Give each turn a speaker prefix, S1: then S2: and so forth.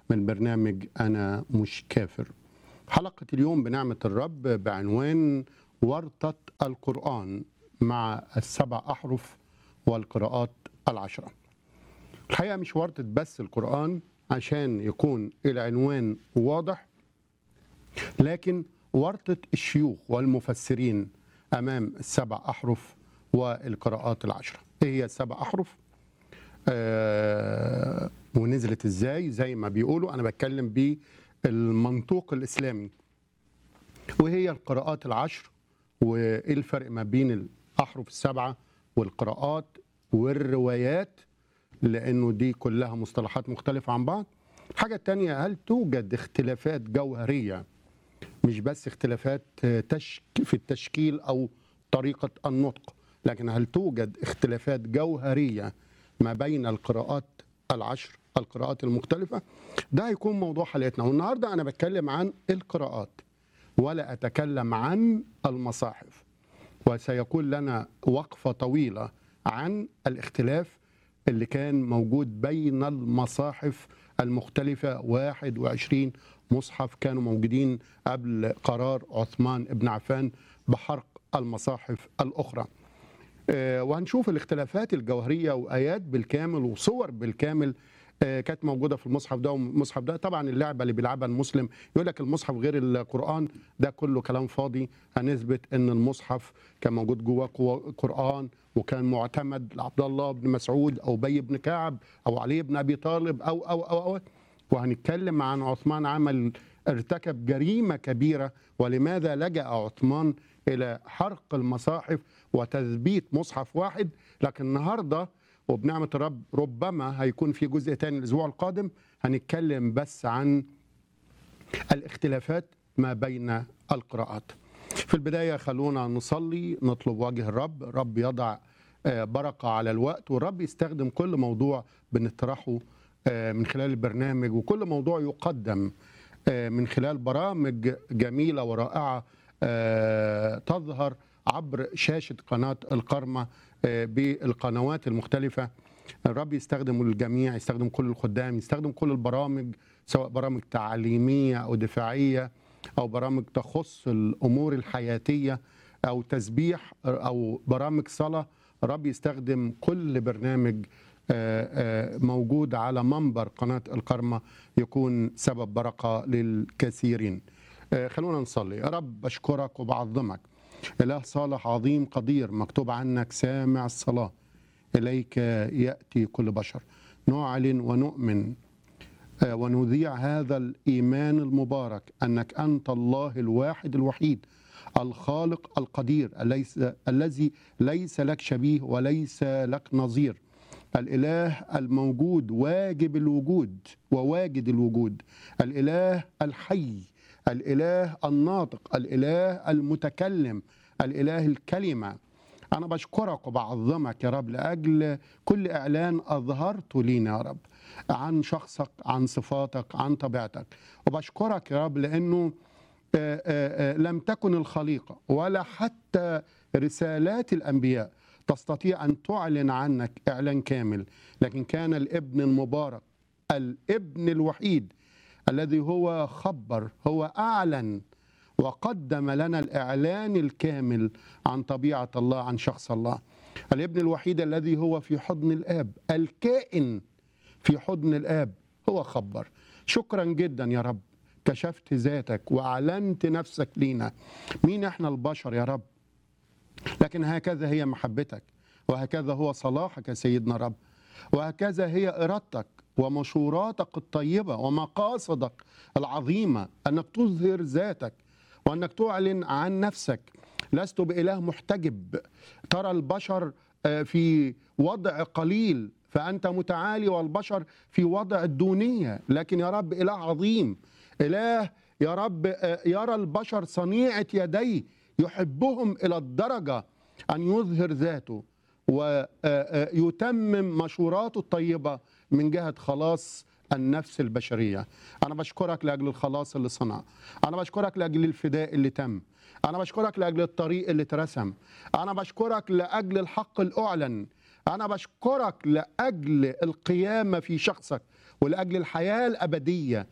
S1: من برنامج أنا مش كافر حلقة اليوم بنعمة الرب بعنوان ورطة القرآن مع السبع أحرف والقراءات العشرة الحقيقة مش ورطة بس القرآن عشان يكون العنوان واضح لكن ورطة الشيوخ والمفسرين أمام السبع أحرف والقراءات العشرة إيه هي السبع أحرف؟ آه ونزلت إزاي زي ما بيقولوا أنا بتكلم بالمنطوق الإسلامي وهي القراءات العشر وإيه الفرق ما بين الأحرف السبعة والقراءات والروايات لأنه دي كلها مصطلحات مختلفة عن بعض الحاجة التانية هل توجد اختلافات جوهرية مش بس اختلافات تشك في التشكيل أو طريقة النطق لكن هل توجد اختلافات جوهرية ما بين القراءات العشر القراءات المختلفة ده هيكون موضوع حلقتنا والنهاردة أنا بتكلم عن القراءات ولا أتكلم عن المصاحف وسيكون لنا وقفة طويلة عن الاختلاف اللي كان موجود بين المصاحف المختلفة 21 مصحف كانوا موجودين قبل قرار عثمان بن عفان بحرق المصاحف الأخرى آه، وهنشوف الاختلافات الجوهرية وآيات بالكامل وصور بالكامل آه، كانت موجودة في المصحف ده والمصحف ده طبعا اللعبة اللي بيلعبها المسلم يقول لك المصحف غير القرآن ده كله كلام فاضي هنثبت ان المصحف كان موجود جواه قو- قرآن وكان معتمد لعبد الله بن مسعود او بي بن كعب او علي بن ابي طالب او او او, أو وهنتكلم عن عثمان عمل ارتكب جريمة كبيرة ولماذا لجأ عثمان إلى حرق المصاحف وتثبيت مصحف واحد لكن النهاردة وبنعمة الرب ربما هيكون في جزء تاني الأسبوع القادم هنتكلم بس عن الاختلافات ما بين القراءات في البداية خلونا نصلي نطلب وجه الرب رب يضع آه، بركة على الوقت والرب يستخدم كل موضوع بنطرحه آه، من خلال البرنامج وكل موضوع يقدم آه، من خلال برامج جميلة ورائعة آه، تظهر عبر شاشة قناة القرمة آه، بالقنوات المختلفة الرب يستخدم الجميع يستخدم كل الخدام يستخدم كل البرامج سواء برامج تعليمية أو دفاعية أو برامج تخص الأمور الحياتية أو تسبيح أو برامج صلاة الرب يستخدم كل برنامج آه، آه، موجود على منبر قناة القرمة يكون سبب بركة للكثيرين آه، خلونا نصلي يا رب بشكرك وبعظمك إله صالح عظيم قدير مكتوب عنك سامع الصلاة إليك يأتي كل بشر نعلن ونؤمن آه، ونذيع هذا الإيمان المبارك أنك أنت الله الواحد الوحيد الخالق القدير اليس الذي ليس لك شبيه وليس لك نظير الإله الموجود واجب الوجود وواجد الوجود الإله الحي الإله الناطق الإله المتكلم الإله الكلمة أنا بشكرك وبعظمك يا رب لأجل كل إعلان أظهرته لينا يا رب عن شخصك عن صفاتك عن طبيعتك وبشكرك يا رب لأنه آه، آه، آه، لم تكن الخليقة ولا حتى رسالات الأنبياء تستطيع أن تعلن عنك إعلان كامل لكن كان الابن المبارك الابن الوحيد الذي هو خبر هو أعلن وقدم لنا الإعلان الكامل عن طبيعة الله عن شخص الله الابن الوحيد الذي هو في حضن الآب الكائن في حضن الآب هو خبر شكرا جدا يا رب كشفت ذاتك وأعلنت نفسك لينا مين احنا البشر يا رب لكن هكذا هي محبتك وهكذا هو صلاحك يا سيدنا رب وهكذا هي إرادتك ومشوراتك الطيبة ومقاصدك العظيمة أنك تظهر ذاتك وأنك تعلن عن نفسك لست بإله محتجب ترى البشر آه، في وضع قليل فأنت متعالي والبشر في وضع الدونية لكن يا رب إله عظيم إله يا رب آه، يرى البشر صنيعة يديه يحبهم إلى الدرجة أن يظهر ذاته ويتمم مشوراته الطيبة من جهة خلاص النفس البشرية أنا بشكرك لأجل الخلاص اللي صنع أنا بشكرك لأجل الفداء اللي تم أنا بشكرك لأجل الطريق اللي اترسم أنا بشكرك لأجل الحق الأعلن أنا بشكرك لأجل القيامة في شخصك ولأجل الحياة الأبدية